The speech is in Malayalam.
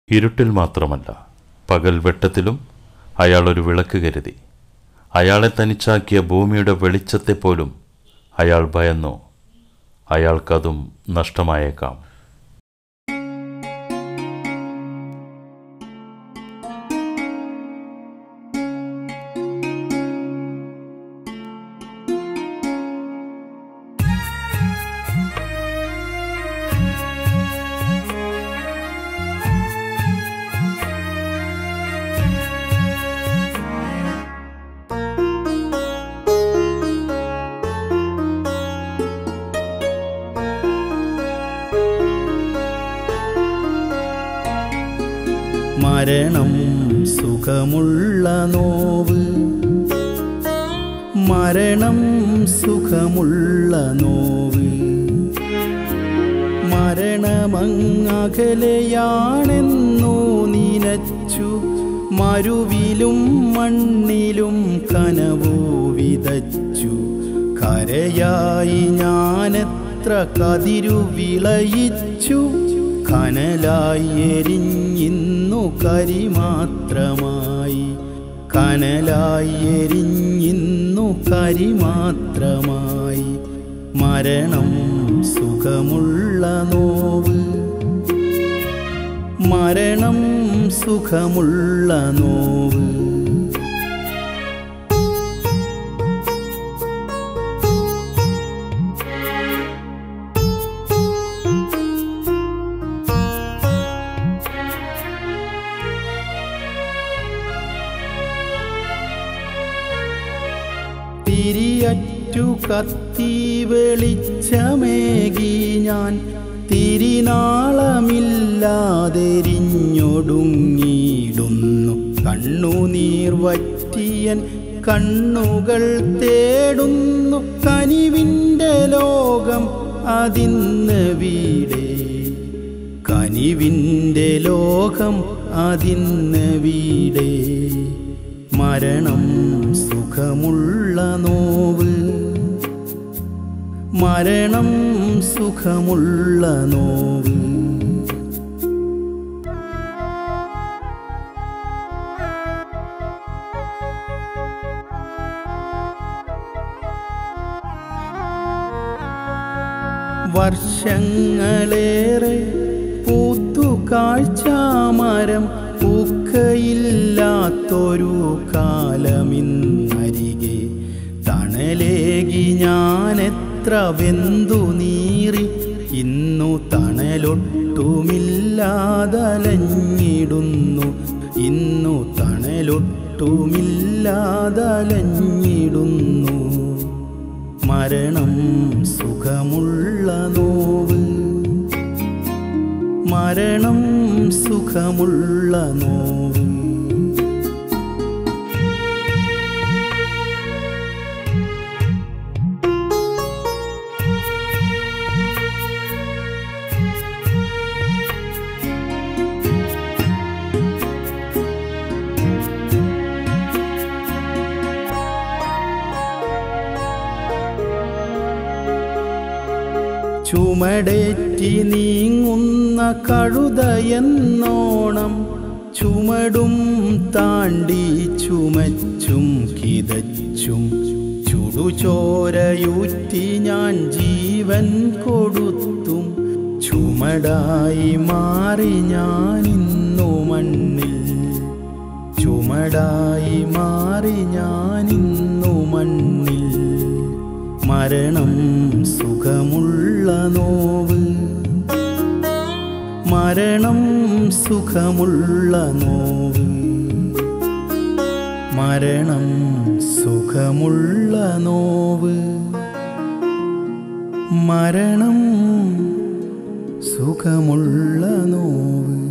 ഇരുട്ടിൽ മാത്രമല്ല പകൽ വെട്ടത്തിലും അയാൾ ഒരു വിളക്ക് കരുതി അയാളെ തനിച്ചാക്കിയ ഭൂമിയുടെ വെളിച്ചത്തെപ്പോലും അയാൾ ഭയന്നു അയാൾക്കതും നഷ്ടമായേക്കാം മരണം സുഖമുള്ള നോവ് മരണം സുഖമുള്ള നോവ് മരണമങ്ങകലെയാണെന്നു നിനച്ചു മരുവിലും മണ്ണിലും കനവു വിതച്ചു കരയായി ഞാനെത്ര കതിരു വിളയിച്ചു കനലായി എരിഞ്ഞിന്നു കരിമാത്രമായി കനലായി എരിഞ്ഞിന്നു കരിമാത്രമായി മരണം സുഖമുള്ള നോവ് മരണം സുഖമുള്ള നോവ് തിരിയറ്റു കത്തി വെളിച്ചമേകി ഞാൻ തിരിനാളമില്ലാതെരിഞ്ഞൊടുങ്ങിയിടുന്നു കണ്ണുനീർ വറ്റിയൻ കണ്ണുകൾ തേടുന്നു കനിവിൻ്റെ ലോകം അതിന്ന് വീടേ കനിവിൻ്റെ ലോകം അതിന്ന് വീടേ മരണം സുഖമുള്ള നോവ് മരണം സുഖമുള്ള നോവ് വർഷങ്ങളേറെ പൂത്തു കാഴ്ചാമരം പൂക്കയില്ലാത്തൊരു കാലമിന്നരികെ തണലേകി ഞാൻ എത്ര വെന്തു നീറി ഇന്നു തണലൊട്ടുമില്ലാതലഞ്ഞിടുന്നു ഇന്നു തണലൊട്ടുമില്ലാതലഞ്ഞിടുന്നു മരണം സുഖമുള്ള നോവ് മരണം സുഖമുള്ള നോവ് ചുമടേറ്റി നീങ്ങുന്ന കഴുതയെന്നോണം ചുമടും താണ്ടി ചുമച്ചും കിതച്ചും ചുടുചോരയൂറ്റി ഞാൻ ജീവൻ കൊടുത്തും ചുമടായി മാറി ഞാൻ ഇന്നു മണ്ണിൽ ചുമടായി മാറി ഞാൻ ഇന്നു മണ്ണിൽ മരണം സുഖമുള്ള നോവ് മരണം സുഖമുള്ള നോവ് മരണം സുഖമുള്ള നോവ് മരണം സുഖമുള്ള നോവ്